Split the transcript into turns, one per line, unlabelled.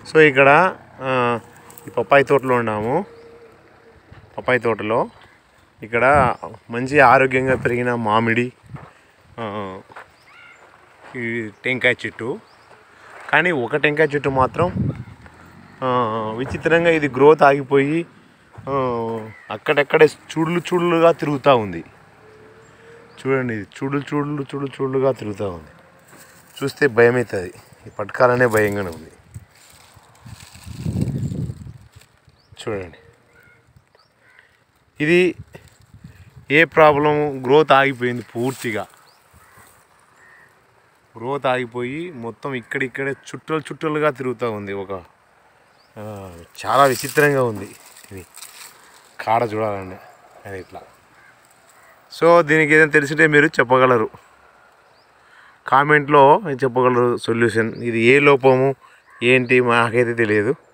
so ఇక్కడ ఆ, ఈ పప్పాయి తోటలో ఉన్నాము పప్పాయి తోటలో ఇక్కడ మంచి ఆరోగ్యంగా పెరిగిన మామిడి ఆ, ఈ టెంకాయ చెట్టు కానీ ఒక టెంకాయ చెట్టు మాత్రం ఆ, విచిత్రంగా ఇది గ్రోత్ ఆగిపోయి ఆ, అక్కడక్కడే చూడులు చూడులుగా తిరుగుతూ ఉంది చూడండి ఇది చూడులు చూడులు చూడులు చూడులుగా తిరుగుతూ ఉంది చూస్తే భయం అవుతుంది ఈ పట్టుకాలనే భయంగానే ఉంది చూడండి ఇది ఏ ప్రాబ్లం గ్రోత్ ఆగిపోయింది పూర్తిగా గ్రోత్ ఆగిపోయి మొత్తం ఇక్కడిక్కడే చుట్టలు చుట్టలుగా తిరుగుతూ ఉంది ఒక ఆ, చాలా విచిత్రంగా ఉంది ఇది కాడ చూడాలండి అది ఇట్లా సో దీనికి ఏదైనా తెలిసింటే మీరు చెప్పగలరు కామెంట్లో చెప్పగలరు సొల్యూషన్ ఇది ఏ లోపము ఏంటి మాకైతే తెలియదు